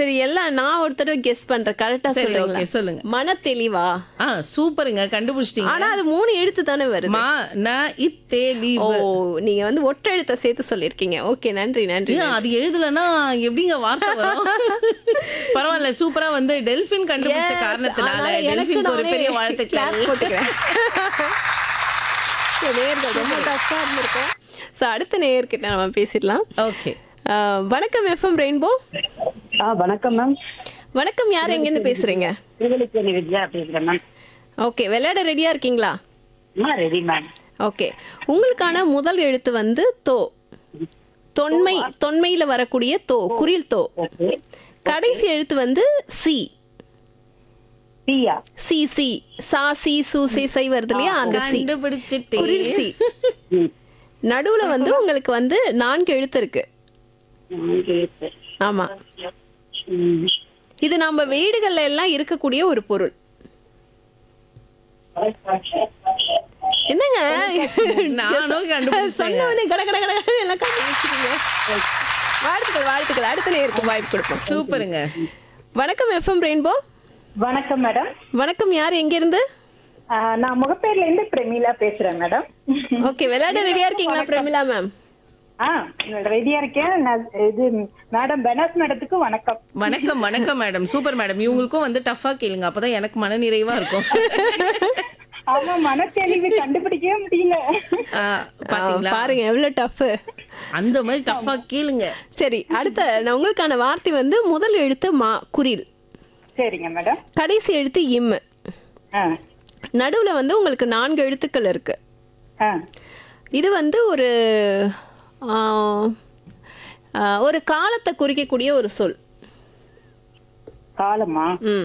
சரி எல்லாம் நான் ஒரு தடவை கெஸ் பண்றேன் கரெக்டா சரி, சொல்லுங்க okay, சொல்லுங்க. மன தெளிவா ஆ சூப்பருங்க கண்டுபிடிச்சிட்டீங்க ஆனா அது மூணு எழுத்து தானே வருது மா ந இத்தே ஓ லீவு நீங்க வந்து ஒற்றை எழுத்த சேர்த்து சொல்லிருக்கீங்க ஓகே நன்றி நன்றி ஏன் அது எழுதலன்னா எப்படிங்க வார்த்தை வரும் பரவாயில்ல சூப்பரா வந்து டெல்பின் கண்டுபிடிச்ச Yes, காரணத்தினால அதனால எனக்கு டெல்பின் ஒரு நானே பெரிய clap வாழ்த்துக்கள் போட்டுக்கிறேன் சரி, நேயர்கள் ரொம்ப டஃப்பா இருந்திருக்கும் ஸோ அடுத்த நேயர்கிட்ட நம்ம பேசிடலாம் ஓகே அஹ், வணக்கம் எஃப்எம் ரெயின்போ ஆ வணக்கம் மேம் வணக்கம் யார் எங்கேருந்து பேசுறீங்க திருவள்ளிக்கேணி வித்யா பேசுகிறேன் மேம் ஓகே விளையாட ரெடியா இருக்கீங்களா ஆ ரெடி மேம் ஓகே உங்களுக்கான முதல் எழுத்து வந்து தோ தொன்மை தொன்மையில வரக்கூடிய தோ குறில் தோ ஓகே கடைசி எழுத்து வந்து சி பியா சி சி சா சி சு சி சை வருது இல்லையா அந்த சி கண்டுபிடிச்சிட்டே குறில் சி ம் நடுவுல வந்து உங்களுக்கு வந்து நான்கு எழுத்து இருக்கு நான்கு எழுத்து. ஆமா ம். இது நம்ம வீடுகள்ல எல்லாம் இருக்கக்கூடிய ஒரு பொருள் என்னங்க நானும் கண்டுபிடிச்சேங்க சொன்ன உடனே கட கட கட கடன்னு எல்லாம் கண்டுபிடிச்சிட்டீங்க வாழ்த்துக்கள் வாழ்த்துக்கள் அடுத்த நேருக்கு வாய்ப்பு கொடுப்போம் சூப்பருங்க வணக்கம் எஃப்எம் ரெயின்போ வணக்கம் மேடம் வணக்கம் யார் எங்க இருந்து ஆ, நான் முகப்பேர்ல இருந்து பிரமிளா பேசுறேன் மேடம் ஓகே விளையாட ரெடியா இருக்கீங்களா பிரமிளா மேம் ஆ ரெடியா இருக்கேன் நான் இது மேடம் பெனாஸ் மேடத்துக்கு வணக்கம் வணக்கம் வணக்கம் மேடம் சூப்பர் மேடம் இவங்களுக்கும் வந்து டஃபா கேளுங்க அப்பதான் எனக்கு மன நிறைவா இருக்கும் ஆமா மனத்தெளிவு கண்டுபிடிக்கவே முடியல ஆ, பாத்தீங்களா பாருங்க எவ்வளவு டஃப் அந்த மாதிரி டஃபா கேளுங்க சரி அடுத்த நான் உங்களுக்கான வார்த்தை வந்து முதல் எழுத்து மா குறில் சரிங்க மேடம் கடைசி எழுத்து இம் ஆ நடுவுல வந்து உங்களுக்கு நான்கு எழுத்துக்கள் இருக்கு ஆ இது வந்து ஒரு ஆ, ஆ, ஒரு காலத்தை குறிக்கக்கூடிய ஒரு சொல் காலமா ம்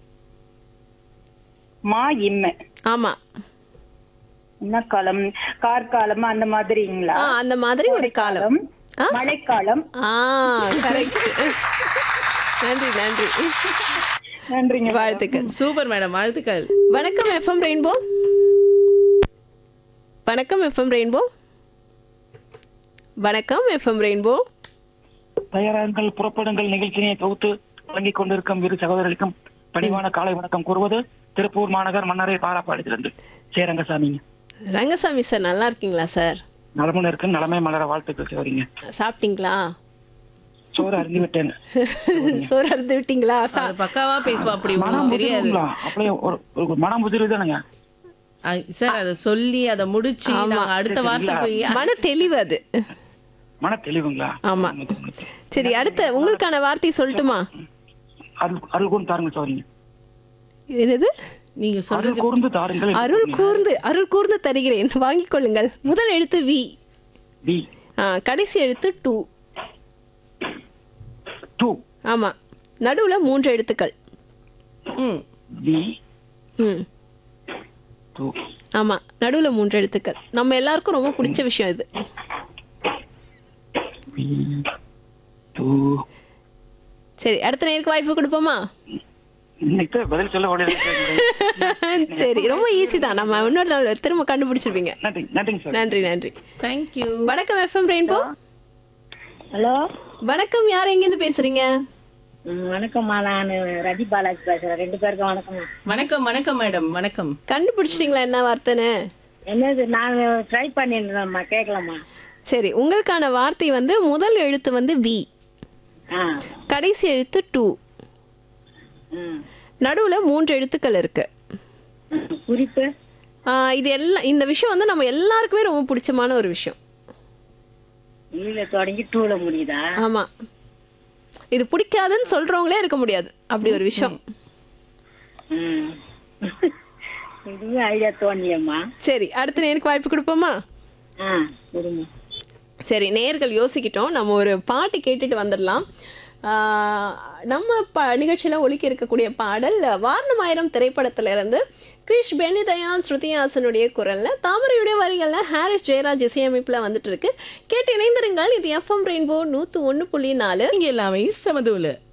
மா இம்ம ஆமா என்ன காலம் கார்காலம் அந்த மாதிரிங்களா ஆ அந்த மாதிரி ஒரு காலம் ஆ? மழைக்காலம் ஆ கரெக்ட் நன்றி நன்றி நன்றிங்க வாழ்த்துக்கள் சூப்பர் மேடம் வாழ்த்துக்கள் வணக்கம் எஃப்எம் ரெயின்போ வணக்கம் எஃப்எம் ரெயின்போ வணக்கம் எஃப்எம் ரெயின்போ தயாராங்கள் புறப்படுங்கள் நிகழ்ச்சியை தொகுத்து வழங்கிக் கொண்டிருக்கும் இரு சகோதரர்களுக்கும் பணிவான காலை வணக்கம் கூறுவது திருப்பூர் மாநகர் மன்னரை பாராப்பாடிலிருந்து சேரங்கசாமிங்க ரங்கசாமி சார் நல்லா இருக்கீங்களா சார் நலமுடன் இருக்கு நலமே மலர வாழ்த்துக்கள் சிவரிங்க சாப்பிட்டீங்களா சோறு அறிந்து விட்டேன் சோறு அறுத்து விட்டீங்களா சா- அது பக்காவா பேசுவா அப்படி மனம் உங்களுக்கு தெரியாது முதிருங்களா அப்படியே ஒரு ஒரு மனம் முதிரு தானுங்க ஆ, சார் அத சொல்லி அத முடிச்சு நாங்க அடுத்த வார்த்தை போய் மன தெளிவு அது மன தெளிவுங்களா ஆமா சரி அடுத்த உங்களுக்கான வார்த்தை சொல்லட்டுமா அருள் அருள் கூர்ந்து தாருங்க சோரிங்க என்னது நீங்க சொல்றது அருள் கூர்ந்து தாருங்கள் அருள் கூர்ந்து அருள் கூர்ந்து தருகிறேன் வாங்கிக் கொள்ளுங்கள் முதல் எழுத்து வி வி ஆ, கடைசி எழுத்து டூ டூ ஆமா நடுவுல மூன்று எழுத்துக்கள் ம் வி ம் டூ ஆமா நடுவுல மூன்று எழுத்துக்கள் நம்ம எல்லாருக்கும் ரொம்ப பிடிச்ச விஷயம் இது வி டூ சரி அடுத்த நேருக்கு வாய்ப்பு கொடுப்போமா இன்னைக்கு தான் பதில் சொல்ல ஓடி சரி ரொம்ப ஈஸி தான் நம்ம இன்னொரு நாள் திரும்ப கண்டுபிடிச்சிருப்பீங்க நன்றி நன்றிங்க சார் நன்றி நன்றி தேங்க்யூ வணக்கம் எஃப்எம் ரெயின்போ ஹலோ வணக்கம் யார் எங்கேருந்து பேசுறீங்க வணக்கம்மா நான் ரதி பாலாஜி பேசுறேன் ரெண்டு பேருக்கும் வணக்கம்மா வணக்கம் வணக்கம் மேடம் வணக்கம் கண்டுபிடிச்சிட்டீங்களா என்ன வார்த்தைன்னு என்னது நான் ட்ரை பண்ணிருந்தேன்மா கேட்கலாமா சரி உங்களுக்கான வார்த்தை வந்து முதல் எழுத்து வந்து வி ஆ கடைசி எழுத்து டூ ம் நடுவுல மூன்று எழுத்துக்கள் இருக்கு குறிப்பு ஆ, இது எல்லாம் இந்த விஷயம் வந்து நம்ம எல்லாருக்குமே ரொம்ப பிடிச்சமான ஒரு விஷயம் ஈல தொடங்கி டூல முடியுதா ஆமா இது பிடிக்காதுன்னு சொல்றவங்களே இருக்க முடியாது அப்படி ஒரு விஷயம் ம் இதுவும் ஐடியா தோணியம்மா சரி அடுத்த நேருக்கு வாய்ப்பு கொடுப்போமா ஆ கொடுங்க சரி நேர்கள் யோசிக்கிட்டோம் நம்ம ஒரு பாட்டு கேட்டுட்டு வந்துடலாம் ஆஹ் நம்ம ப நிகழ்ச்சியில் ஒலிக்க இருக்கக்கூடிய பாடல் வாரணமாயிரம் திரைப்படத்துல இருந்து கிரிஷ் பெனிதயால் ஸ்ருதிஹாசனுடைய குரல்ல தாமரையுடைய வரிகள்ல ஹாரிஸ் ஜெயராஜ் இசையமைப்புல வந்துட்டு இருக்கு கேட்டு இணைந்திருங்கள் இது எஃப்எம் ரெயின்போ நூத்து ஒன்று புள்ளி நாலு இங்க எல்லாமே சமதூல